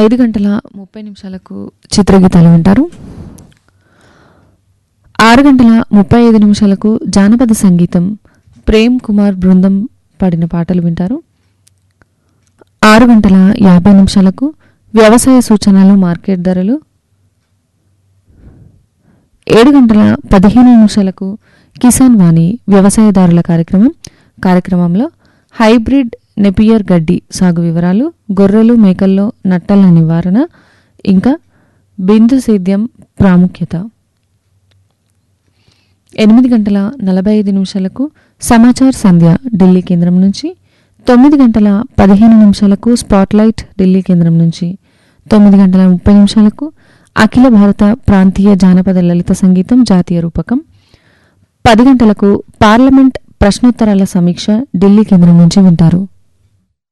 ఐదు గంటల ముప్పై నిమిషాలకు చిత్రగీతాలు వింటారు ఆరు గంటల ముప్పై ఐదు నిమిషాలకు జానపద సంగీతం ప్రేమ్ కుమార్ బృందం పాడిన పాటలు వింటారు ఆరు గంటల యాభై నిమిషాలకు వ్యవసాయ సూచనలు మార్కెట్ ధరలు ఏడు గంటల పదిహేను నిమిషాలకు కిసాన్ వాణి వ్యవసాయదారుల కార్యక్రమం కార్యక్రమంలో హైబ్రిడ్ నెపియర్ గడ్డి సాగు వివరాలు గొర్రెలు మేకల్లో నట్టల నివారణ ఇంకా బిందు సేద్యం ప్రాముఖ్యత ఎనిమిది గంటల నలభై ఐదు నిమిషాలకు సమాచార్ సంధ్య ఢిల్లీ కేంద్రం నుంచి తొమ్మిది గంటల పదిహేను నిమిషాలకు స్పాట్లైట్ ఢిల్లీ కేంద్రం నుంచి తొమ్మిది గంటల ముప్పై నిమిషాలకు అఖిల భారత ప్రాంతీయ జానపద లలిత సంగీతం జాతీయ రూపకం పది గంటలకు పార్లమెంట్ ప్రశ్నోత్తరాల సమీక్ష ఢిల్లీ కేంద్రం నుంచి వింటారు